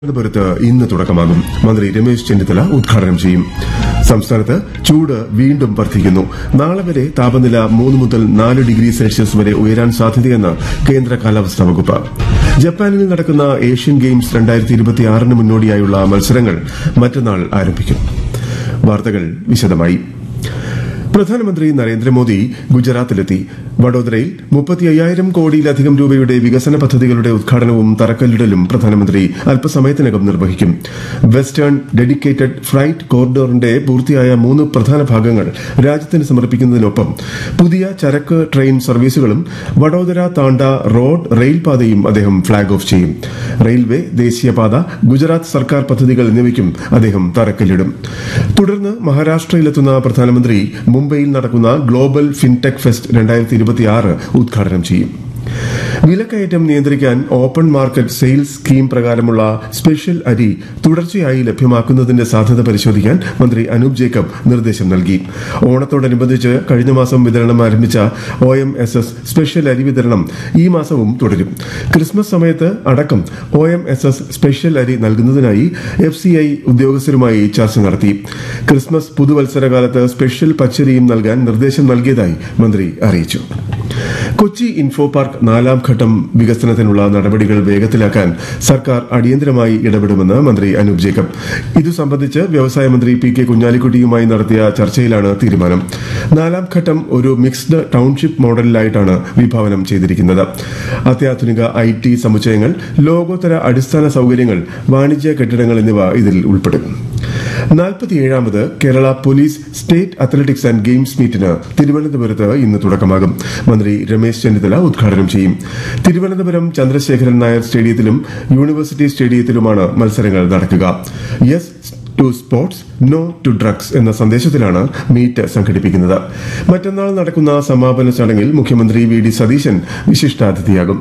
തിരുവനന്തപുരത്ത് ഇന്ന് തുടക്കമാകും മന്ത്രി രമേശ് ചെന്നിത്തല ഉദ്ഘാടനം ചെയ്യും സംസ്ഥാനത്ത് ചൂട് വീണ്ടും വർദ്ധിക്കുന്നു നാളെ വരെ താപനില മൂന്ന് മുതൽ നാല് ഡിഗ്രി സെൽഷ്യസ് വരെ ഉയരാൻ സാധ്യതയെന്ന് കേന്ദ്ര കാലാവസ്ഥാ വകുപ്പ് ജപ്പാനിൽ നടക്കുന്ന ഏഷ്യൻ ഗെയിംസ് രണ്ടായിരത്തി ഇരുപത്തിയാറിന് മുന്നോടിയായുള്ള മത്സരങ്ങൾ മറ്റന്നാൾ ആരംഭിക്കും വാർത്തകൾ വിശദമായി പ്രധാനമന്ത്രി നരേന്ദ്രമോദി ഗുജറാത്തിലെത്തി വഡോദരയിൽ മുപ്പത്തി അയ്യായിരം കോടിയിലധികം രൂപയുടെ വികസന പദ്ധതികളുടെ ഉദ്ഘാടനവും തറക്കല്ലിടലും പ്രധാനമന്ത്രി അല്പസമയത്തിനകം നിർവഹിക്കും വെസ്റ്റേൺ ഡെഡിക്കേറ്റഡ് ഫ്ലൈറ്റ് കോറിഡോറിന്റെ പൂർത്തിയായ മൂന്ന് പ്രധാന ഭാഗങ്ങൾ രാജ്യത്തിന് സമർപ്പിക്കുന്നതിനൊപ്പം പുതിയ ചരക്ക് ട്രെയിൻ സർവീസുകളും വഡോദര താണ്ട റോഡ് റെയിൽ പാതയും അദ്ദേഹം ഫ്ളാഗ് ഓഫ് ചെയ്യും റെയിൽവേ ദേശീയപാത ഗുജറാത്ത് സർക്കാർ പദ്ധതികൾ എന്നിവയ്ക്കും അദ്ദേഹം തറക്കല്ലിടും തുടർന്ന് മഹാരാഷ്ട്രയിലെത്തുന്ന പ്രധാനമന്ത്രി മുംബൈയിൽ നടക്കുന്ന ഗ്ലോബൽ ഫിൻടെക് ഫെസ്റ്റ് രണ്ടായിരത്തി ഇരുപത്തിയാറ് ഉദ്ഘാടനം ചെയ്യും വിലക്കയറ്റം നിയന്ത്രിക്കാൻ ഓപ്പൺ മാർക്കറ്റ് സെയിൽസ് സ്കീം പ്രകാരമുള്ള സ്പെഷ്യൽ അരി തുടർച്ചയായി ലഭ്യമാക്കുന്നതിന്റെ സാധ്യത പരിശോധിക്കാൻ മന്ത്രി അനൂപ് ജേക്കബ് നിർദ്ദേശം നൽകി ഓണത്തോടനുബന്ധിച്ച് കഴിഞ്ഞ മാസം വിതരണം ആരംഭിച്ച O M S S special അരി വിതരണം ഈ മാസവും തുടരും ക്രിസ്മസ് സമയത്ത് അടക്കം O M S S special അരി നൽകുന്നതിനായി എഫ് സി ഐ ഉദ്യോഗസ്ഥരുമായി ചർച്ച നടത്തി ക്രിസ്മസ് പുതുവത്സരകാലത്ത് സ്പെഷ്യൽ പച്ചരിയും നൽകാൻ നിർദ്ദേശം നൽകിയതായി മന്ത്രി അറിയിച്ചു കൊച്ചി ഇൻഫോ പാർക്ക് നാലാം ഘട്ടം വികസനത്തിനുള്ള നടപടികൾ വേഗത്തിലാക്കാൻ സർക്കാർ അടിയന്തരമായി ഇടപെടുമെന്ന് മന്ത്രി അനൂപ് ജേക്കബ് ഇതു സംബന്ധിച്ച് വ്യവസായ മന്ത്രി പി കെ കുഞ്ഞാലിക്കുട്ടിയുമായി നടത്തിയ ചർച്ചയിലാണ് തീരുമാനം നാലാം ഘട്ടം ഒരു മിക്സ്ഡ് ടൌൺഷിപ്പ് മോഡലിലായിട്ടാണ് വിഭാവനം ചെയ്തിരിക്കുന്നത് അത്യാധുനിക ഐ ടി സമുച്ചയങ്ങൾ ലോകോത്തര അടിസ്ഥാന സൌകര്യങ്ങൾ വാണിജ്യ കെട്ടിടങ്ങൾ എന്നിവ ഇതിൽ ഉൾപ്പെടും നാൽപ്പത്തിയേഴാമത് Kerala police state athletics and games മീറ്റിന് തിരുവനന്തപുരത്ത് ഇന്ന് തുടക്കമാകും മന്ത്രി രമേശ് ചെന്നിത്തല ഉദ്ഘാടനം ചെയ്യും തിരുവനന്തപുരം ചന്ദ്രശേഖരൻ നായർ സ്റ്റേഡിയത്തിലും യൂണിവേഴ്സിറ്റി സ്റ്റേഡിയത്തിലുമാണ് മത്സരങ്ങൾ നടക്കുക yes to sports no to drugs എന്ന സന്ദേശത്തിലാണ് മീറ്റ് സംഘടിപ്പിക്കുന്നത് മറ്റന്നാൾ നടക്കുന്ന സമാപന ചടങ്ങിൽ മുഖ്യമന്ത്രി വി ഡി സതീശൻ വിശിഷ്ടാതിഥിയാകും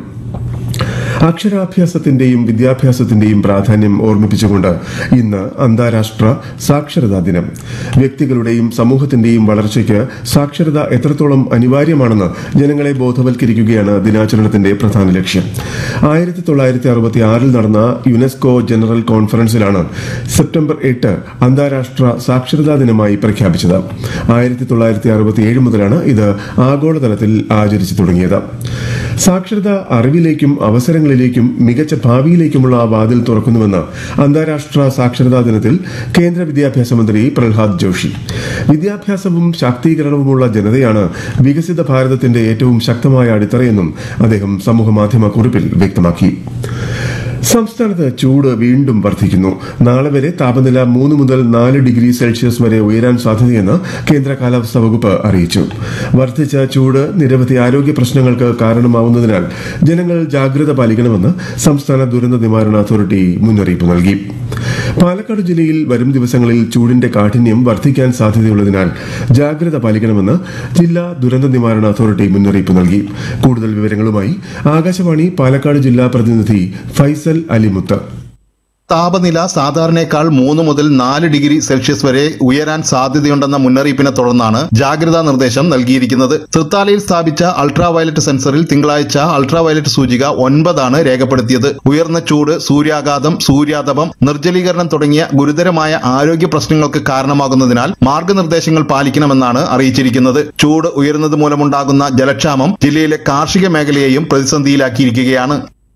അക്ഷരാഭ്യാസത്തിന്റെയും വിദ്യാഭ്യാസത്തിന്റെയും പ്രാധാന്യം ഓർമ്മിപ്പിച്ചുകൊണ്ട് ഇന്ന് അന്താരാഷ്ട്ര സാക്ഷരതാ ദിനം വ്യക്തികളുടെയും സമൂഹത്തിന്റെയും വളർച്ചയ്ക്ക് സാക്ഷരത എത്രത്തോളം അനിവാര്യമാണെന്ന് ജനങ്ങളെ ബോധവൽക്കരിക്കുകയാണ് ദിനാചരണത്തിന്റെ പ്രധാന ലക്ഷ്യം ആയിരത്തി തൊള്ളായിരത്തി അറുപത്തി ആറിൽ നടന്ന യുനെസ്കോ ജനറൽ കോൺഫറൻസിലാണ് സെപ്റ്റംബർ എട്ട് അന്താരാഷ്ട്ര സാക്ഷരതാ ദിനമായി പ്രഖ്യാപിച്ചത് ആയിരത്തി തൊള്ളായിരത്തി അറുപത്തിയേഴ് മുതലാണ് ഇത് ആഗോളതലത്തിൽ ആചരിച്ചു തുടങ്ങിയത് സാക്ഷരത അറിവിലേക്കും അവസരങ്ങളിലേക്കും മികച്ച ഭാവിയിലേക്കുമുള്ള വാതിൽ തുറക്കുന്നുവെന്ന് അന്താരാഷ്ട്ര സാക്ഷരതാ ദിനത്തിൽ കേന്ദ്ര വിദ്യാഭ്യാസ മന്ത്രി പ്രഹ്ലാദ് ജോഷി വിദ്യാഭ്യാസവും ശാക്തീകരണവുമുള്ള ജനതയാണ് വികസിത ഭാരതത്തിന്റെ ഏറ്റവും ശക്തമായ അടിത്തറയെന്നും അദ്ദേഹം സമൂഹമാധ്യമ കുറിപ്പിൽ വ്യക്തമാക്കി സംസ്ഥാനത്ത് ചൂട് വീണ്ടും വർദ്ധിക്കുന്നു നാളെ വരെ താപനില മൂന്ന് മുതൽ നാല് ഡിഗ്രി സെൽഷ്യസ് വരെ ഉയരാൻ സാധ്യതയെന്ന് കേന്ദ്ര കാലാവസ്ഥാ വകുപ്പ് അറിയിച്ചു വർദ്ധിച്ച ചൂട് നിരവധി ആരോഗ്യ പ്രശ്നങ്ങൾക്ക് കാരണമാവുന്നതിനാൽ ജനങ്ങൾ ജാഗ്രത പാലിക്കണമെന്ന് സംസ്ഥാന ദുരന്ത നിവാരണ അതോറിറ്റി മുന്നറിയിപ്പ് നൽകി പാലക്കാട് ജില്ലയിൽ വരും ദിവസങ്ങളിൽ ചൂടിന്റെ കാഠിന്യം വർദ്ധിക്കാൻ സാധ്യതയുള്ളതിനാൽ ജാഗ്രത പാലിക്കണമെന്ന് ജില്ലാ ദുരന്ത നിവാരണ അതോറിറ്റി മുന്നറിയിപ്പ് നൽകി കൂടുതൽ വിവരങ്ങളുമായി ആകാശവാണി പാലക്കാട് ജില്ലാ പ്രതിനിധി ഫൈസൽ അലിമുത്ത് താപനില സാധാരണയേക്കാൾ മൂന്ന് മുതൽ നാല് ഡിഗ്രി സെൽഷ്യസ് വരെ ഉയരാൻ സാധ്യതയുണ്ടെന്ന മുന്നറിയിപ്പിനെ തുടർന്നാണ് ജാഗ്രതാ നിർദ്ദേശം നൽകിയിരിക്കുന്നത് തൃത്താലയിൽ സ്ഥാപിച്ച അൾട്രാ വയലറ്റ് സെൻസറിൽ തിങ്കളാഴ്ച അൾട്രാ വയലറ്റ് സൂചിക ഒൻപതാണ് രേഖപ്പെടുത്തിയത് ഉയർന്ന ചൂട് സൂര്യാഘാതം സൂര്യാതപം നിർജ്ജലീകരണം തുടങ്ങിയ ഗുരുതരമായ ആരോഗ്യ പ്രശ്നങ്ങൾക്ക് കാരണമാകുന്നതിനാൽ മാർഗനിർദ്ദേശങ്ങൾ പാലിക്കണമെന്നാണ് അറിയിച്ചിരിക്കുന്നത് ചൂട് ഉയരുന്നത് മൂലമുണ്ടാകുന്ന ജലക്ഷാമം ജില്ലയിലെ കാർഷിക മേഖലയെയും പ്രതിസന്ധിയിലാക്കിയിരിക്കുകയാണ്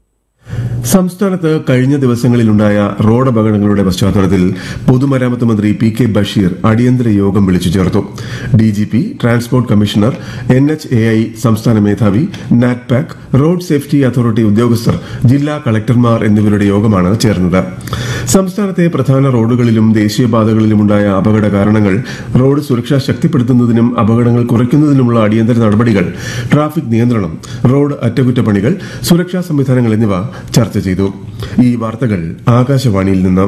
സംസ്ഥാനത്ത് കഴിഞ്ഞ ദിവസങ്ങളിലുണ്ടായ റോഡ് അപകടങ്ങളുടെ പശ്ചാത്തലത്തിൽ പൊതുമരാമത്ത് മന്ത്രി പി കെ ബഷീർ അടിയന്തര യോഗം വിളിച്ചു ചേർത്തു DGP transport commissioner N H A I സംസ്ഥാന മേധാവി നാറ്റ്പാക് റോഡ് സേഫ്റ്റി അതോറിറ്റി ഉദ്യോഗസ്ഥർ ജില്ലാ കളക്ടർമാർ എന്നിവരുടെ യോഗമാണ് ചേർന്നത് സംസ്ഥാനത്തെ പ്രധാന റോഡുകളിലും ദേശീയപാതകളിലുമുണ്ടായ അപകട കാരണങ്ങൾ റോഡ് സുരക്ഷ ശക്തിപ്പെടുത്തുന്നതിനും അപകടങ്ങൾ കുറയ്ക്കുന്നതിനുമുള്ള അടിയന്തര നടപടികൾ ട്രാഫിക് നിയന്ത്രണം റോഡ് അറ്റകുറ്റപ്പണികൾ സുരക്ഷാ സംവിധാനങ്ങൾ എന്നിവ ചർച്ച ചെയ്തു ഈ വാർത്തകൾ ആകാശവാണിയിൽ നിന്ന്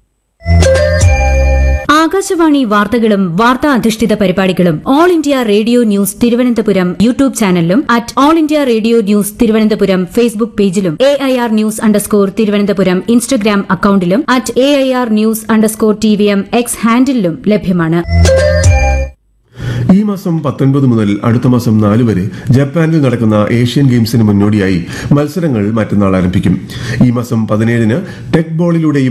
ആകാശവാണി വാർത്തകളും വാർത്താ അധിഷ്ഠിത പരിപാടികളും all India radio news Thiruvananthapuram YouTube ചാനലിലും at all India radio news Thiruvananthapuram Facebook പേജിലും A I R news underscore Thiruvananthapuram Instagram അക്കൌണ്ടിലും at A I R news underscore T V M X ഹാൻഡിലും ലഭ്യമാണ് ഈ മാസം പത്തൊൻപത് മുതൽ അടുത്ത മാസം നാല് വരെ ജപ്പാനിൽ നടക്കുന്ന ഏഷ്യൻ ഗെയിംസിന് മുന്നോടിയായി മത്സരങ്ങൾ മറ്റന്നാൾ ആരംഭിക്കും ഈ മാസം പതിനേഴിന് ടെക് ബോളിലൂടെയും